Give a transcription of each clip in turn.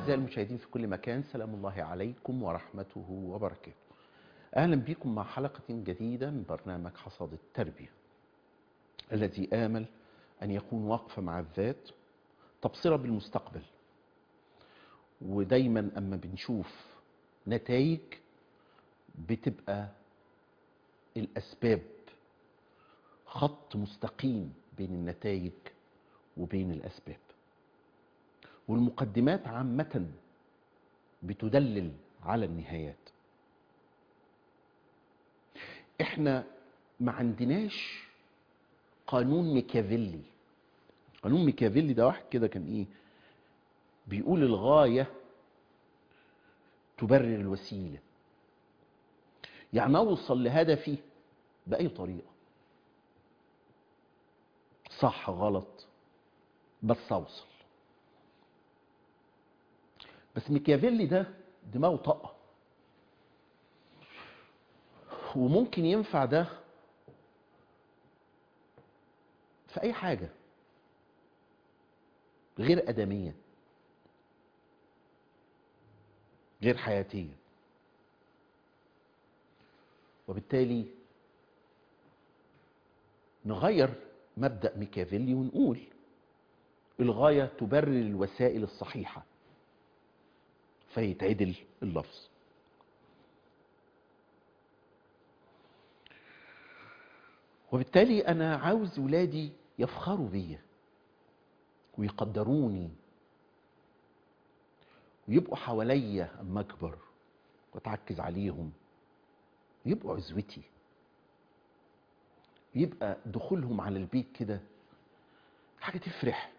أعزائي المشاهدين في كل مكان سلام الله عليكم ورحمته وبركاته أهلا بكم مع حلقة جديدة من برنامج حصاد التربية الذي آمل أن يكون وقفة مع الذات تبصرة بالمستقبل ودايما أما بنشوف نتائج بتبقى الأسباب خط مستقيم بين النتائج وبين الأسباب والمقدمات عامة بتدلل على النهايات احنا ما عندناش قانون ميكافيلي قانون ميكافيلي ده واحد كده كان ايه بيقول الغاية تبرر الوسيلة يعني اوصل لهدفي بأي طريقة صح غلط بس اوصل بس ميكافيلي ده دماغه طاقة وممكن ينفع ده في أي حاجة غير أدمية غير حياتية وبالتالي نغير مبدأ ميكافيلي ونقول الغاية تبرر الوسائل الصحيحة فيتعدل اللفظ وبالتالي انا عاوز ولادي يفخروا بيا ويقدروني ويبقوا حواليا اما اكبر واتعكز عليهم ويبقوا عزوتي يبقى دخولهم على البيت كده حاجه تفرح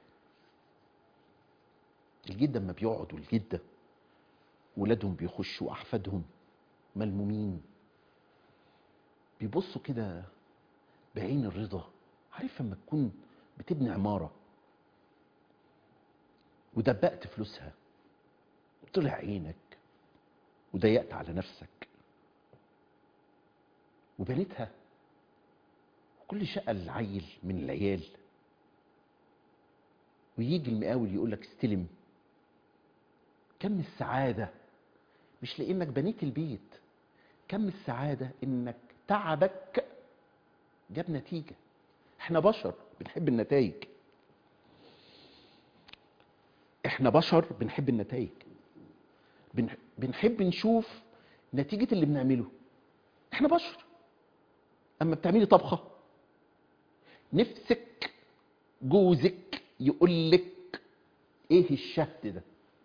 الجد اما بيقعدوا الجده ولادهم بيخشوا احفادهم ملمومين بيبصوا كده بعين الرضا عارف لما تكون بتبني عماره ودبقت فلوسها وطلع عينك وضيقت على نفسك وبنيتها وكل شقه العيل من العيال ويجي المقاول يقول لك استلم كم السعاده مش لانك بنيت البيت كم السعاده انك تعبك جاب نتيجه احنا بشر بنحب النتائج احنا بشر بنحب النتائج بنح- بنحب نشوف نتيجه اللي بنعمله احنا بشر اما بتعملي طبخه نفسك جوزك يقول لك ايه الشهد ده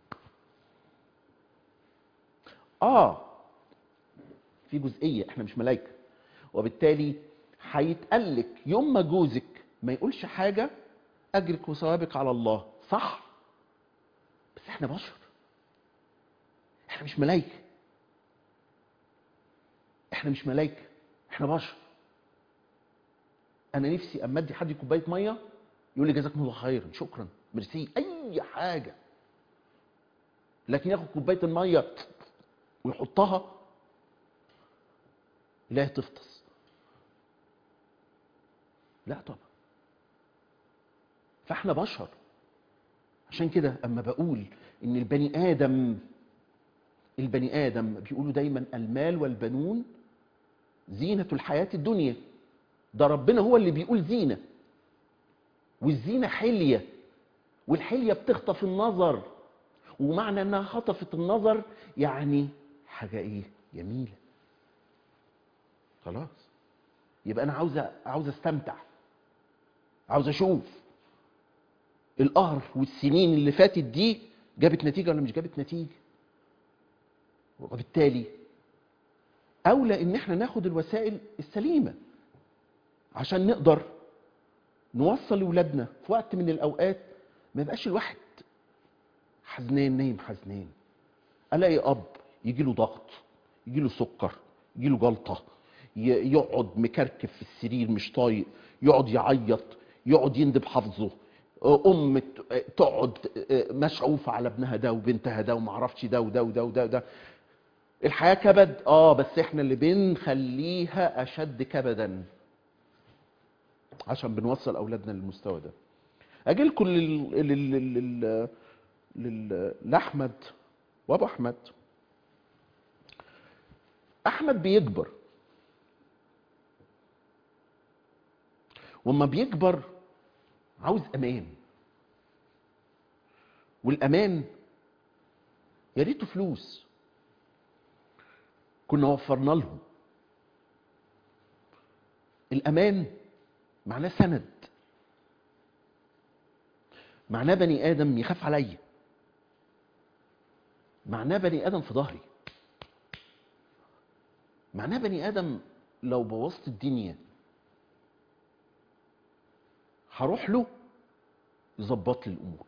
اه في جزئيه احنا مش ملائكه وبالتالي هيتقال لك يوم ما جوزك ما يقولش حاجه اجرك وثوابك على الله صح بس احنا بشر احنا مش ملائكه احنا مش ملائكه احنا بشر انا نفسي اما ادي حد كوبايه ميه يقول لي جزاكم الله خيرا شكرا ميرسي اي حاجه لكن ياخد كوبايه الميه ويحطها لا تفطس لا طبعا فاحنا بشر عشان كده اما بقول ان البني ادم البني ادم بيقولوا دايما المال والبنون زينة الحياة الدنيا ده ربنا هو اللي بيقول زينة والزينة حلية والحلية بتخطف النظر ومعنى انها خطفت النظر يعني حاجة ايه جميلة خلاص يبقى انا عاوز عاوز استمتع عاوز اشوف القهر والسنين اللي فاتت دي جابت نتيجة ولا مش جابت نتيجة وبالتالي اولى ان احنا ناخد الوسائل السليمة عشان نقدر نوصل لاولادنا في وقت من الاوقات ما يبقاش الواحد حزنان نايم حزنان الاقي اب يجي له ضغط يجي له سكر يجي له جلطه ي- يقعد مكركب في السرير مش طايق يقعد يعيط يقعد يندب حافظه ام ت- تقعد مشعوفه على ابنها ده وبنتها ده ومعرفش ده وده وده وده وده الحياه كبد اه بس احنا اللي بنخليها اشد كبدا عشان بنوصل اولادنا للمستوى ده اجي لكم لل... لل... لل... لل- لاحمد وابو احمد احمد بيكبر وما بيكبر عاوز امان والامان يا ريته فلوس كنا وفرنا لهم الامان معناه سند معناه بني ادم يخاف عليا معناه بني ادم في ظهري معناه بني ادم لو بوظت الدنيا هروح له يظبط لي الامور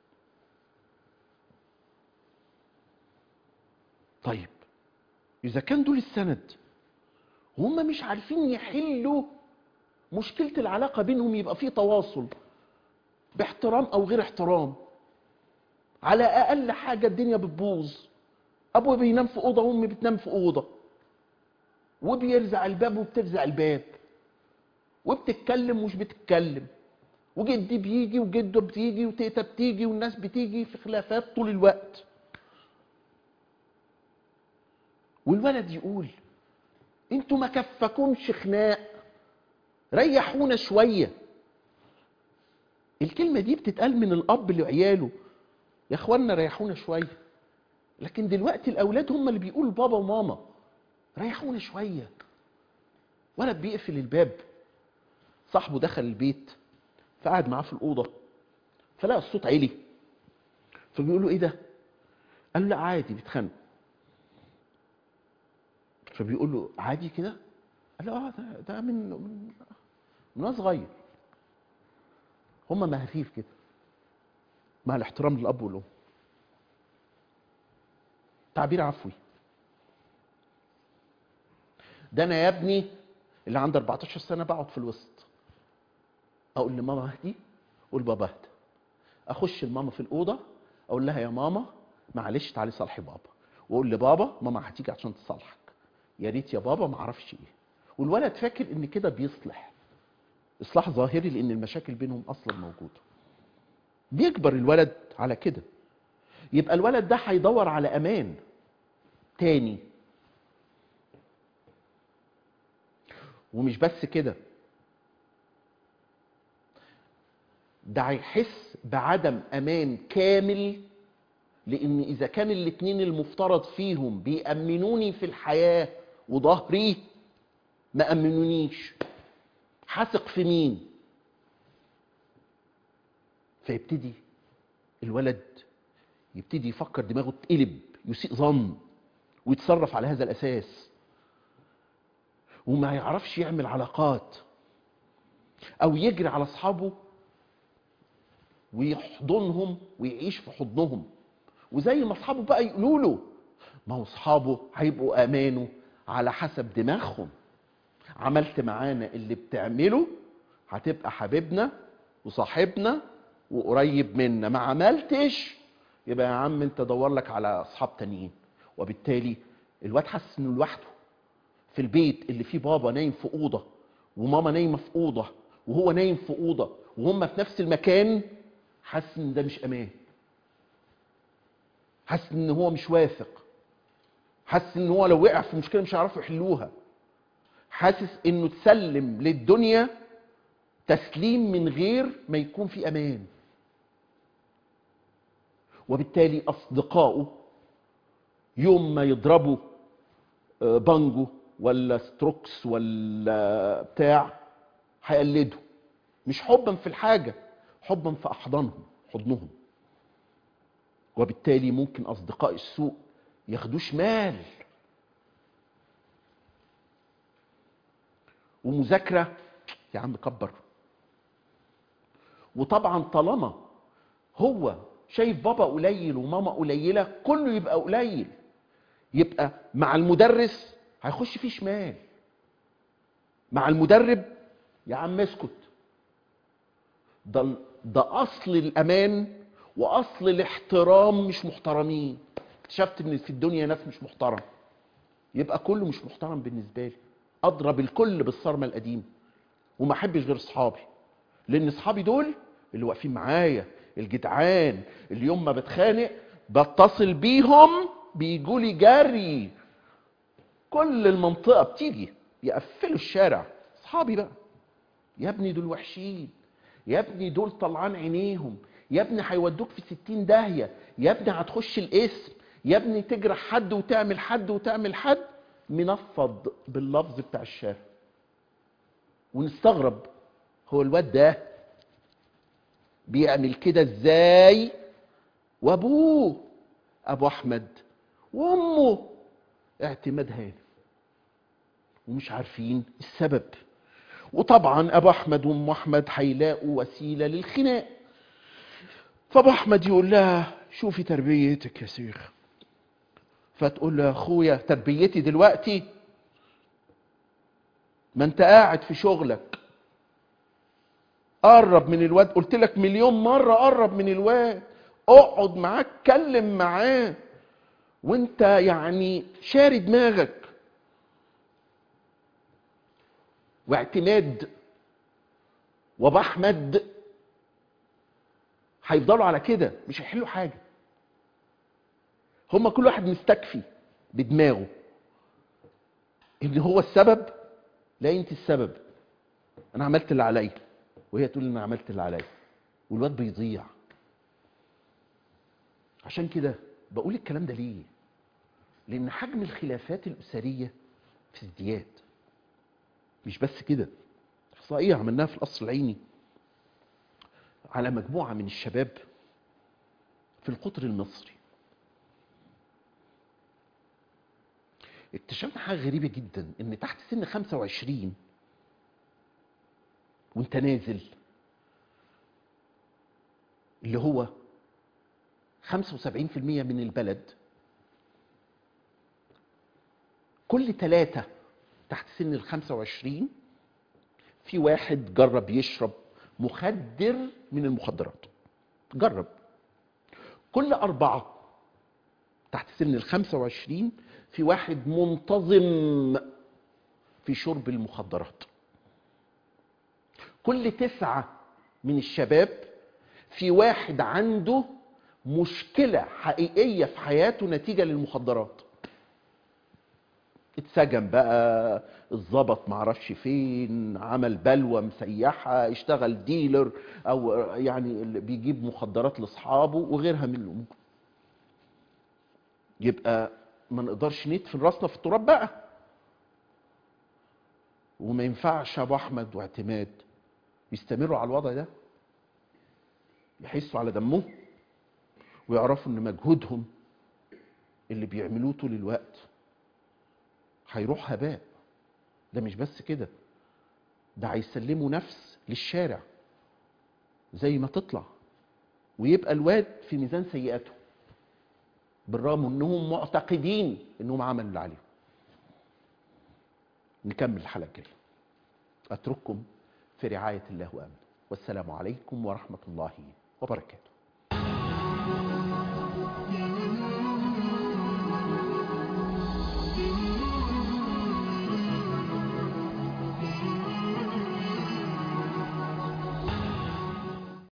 طيب اذا كان دول السند هم مش عارفين يحلوا مشكله العلاقه بينهم يبقى في تواصل باحترام او غير احترام على اقل حاجه الدنيا بتبوظ ابوه بينام في اوضه وامي بتنام في اوضه وبيرزع الباب وبترزع الباب وبتتكلم ومش بتتكلم وجدي بيجي وجده بتيجي وتيتا بتيجي والناس بتيجي في خلافات طول الوقت والولد يقول انتوا ما كفكمش خناق ريحونا شويه الكلمه دي بتتقال من الاب لعياله يا اخوانا ريحونا شويه لكن دلوقتي الاولاد هم اللي بيقولوا بابا وماما ريحونا شويه ولد بيقفل الباب صاحبه دخل البيت فقعد معاه في الاوضه فلقى الصوت عالي فبيقول له ايه ده قال له لا عادي بيتخانقوا فبيقول له عادي كده قال له اه ده, ده من من من وأنا صغير هما مهاريف كده مع الاحترام للاب والام تعبير عفوي ده انا يا ابني اللي عنده 14 سنه بقعد في الوسط اقول لماما اهدي قول بابا اهدى اخش لماما في الاوضه اقول لها يا ماما معلش تعالي صالحي بابا واقول لبابا ماما هتيجي عشان تصالحك يا ريت يا بابا ما اعرفش ايه والولد فاكر ان كده بيصلح اصلاح ظاهري لان المشاكل بينهم اصلا موجوده بيكبر الولد على كده يبقى الولد ده هيدور على امان تاني ومش بس كده ده هيحس بعدم امان كامل لان اذا كان الاتنين المفترض فيهم بيأمنوني في الحياة وظهري ما أمنونيش حثق في مين فيبتدي الولد يبتدي يفكر دماغه تقلب يسيء ظن ويتصرف على هذا الاساس وما يعرفش يعمل علاقات او يجري على اصحابه ويحضنهم ويعيش في حضنهم وزي ما اصحابه بقى يقولوا له ما هو اصحابه هيبقوا امانه على حسب دماغهم عملت معانا اللي بتعمله هتبقى حبيبنا وصاحبنا وقريب منا ما عملتش يبقى يا عم انت دور لك على اصحاب تانيين وبالتالي الواد حاسس انه لوحده في البيت اللي فيه بابا نايم في اوضه وماما نايمه في اوضه وهو نايم في اوضه وهم في نفس المكان حاسس ان ده مش امان حاسس ان هو مش واثق حاسس ان هو لو وقع في مشكله مش هيعرفوا يحلوها حاسس انه اتسلم للدنيا تسليم من غير ما يكون في امان وبالتالي اصدقائه يوم ما يضربوا آه، بانجو ولا ستروكس ولا بتاع هيقلدوا مش حبا في الحاجه حبا في احضانهم حضنهم وبالتالي ممكن اصدقاء السوء ياخدوه شمال ومذاكره يا عم كبر وطبعا طالما هو شايف بابا قليل وماما قليله كله يبقى قليل يبقى مع المدرس هيخش فيه شمال مع المدرب يا عم اسكت ده ده اصل الامان واصل الاحترام مش محترمين اكتشفت ان في الدنيا ناس مش محترم يبقى كله مش محترم بالنسبه لي اضرب الكل بالصرمه القديمه وما احبش غير اصحابي لان اصحابي دول اللي واقفين معايا الجدعان اليوم ما بتخانق بتصل بيهم بيجوا لي جري كل المنطقه بتيجي يقفلوا الشارع اصحابي بقى يا ابني دول وحشين يا ابني دول طلعان عينيهم يا ابني هيودوك في ستين داهيه يا ابني هتخش الاسم يا ابني تجرح حد وتعمل حد وتعمل حد منفض باللفظ بتاع الشارع ونستغرب هو الواد ده بيعمل كده ازاي وابوه ابو احمد وامه اعتماد هانم ومش عارفين السبب وطبعا ابو احمد وام احمد هيلاقوا وسيله للخناق فابو احمد يقول لها شوفي تربيتك يا شيخ فتقول له يا اخويا تربيتي دلوقتي ما انت قاعد في شغلك قرب من الواد قلت لك مليون مره قرب من الواد اقعد معاه اتكلم معاه وانت يعني شاري دماغك واعتماد وابو احمد هيفضلوا على كده مش هيحلوا حاجه هما كل واحد مستكفي بدماغه ان هو السبب لا انت السبب انا عملت اللي عليا وهي تقول انا عملت اللي عليا والواد بيضيع عشان كده بقول الكلام ده ليه لان حجم الخلافات الاسريه في ازدياد مش بس كده احصائيه عملناها في القصر العيني على مجموعه من الشباب في القطر المصري اكتشفنا حاجه غريبه جدا ان تحت سن 25 وانت نازل اللي هو 75% من البلد كل ثلاثة تحت سن ال 25 في واحد جرب يشرب مخدر من المخدرات جرب كل أربعة تحت سن ال 25 في واحد منتظم في شرب المخدرات كل تسعة من الشباب في واحد عنده مشكلة حقيقية في حياته نتيجة للمخدرات اتسجن بقى الظبط معرفش فين عمل بلوى مسيحة اشتغل ديلر او يعني اللي بيجيب مخدرات لاصحابه وغيرها من الامور يبقى ما نقدرش ندفن راسنا في التراب بقى وما ينفعش ابو احمد واعتماد يستمروا على الوضع ده يحسوا على دمهم ويعرفوا ان مجهودهم اللي بيعملوه طول الوقت هيروح هباء ده مش بس كده ده هيسلموا نفس للشارع زي ما تطلع ويبقى الواد في ميزان سيئاته بالرغم انهم معتقدين انهم عملوا اللي عليهم نكمل الحلقه الجايه اترككم في رعايه الله وامنه والسلام عليكم ورحمه الله وبركاته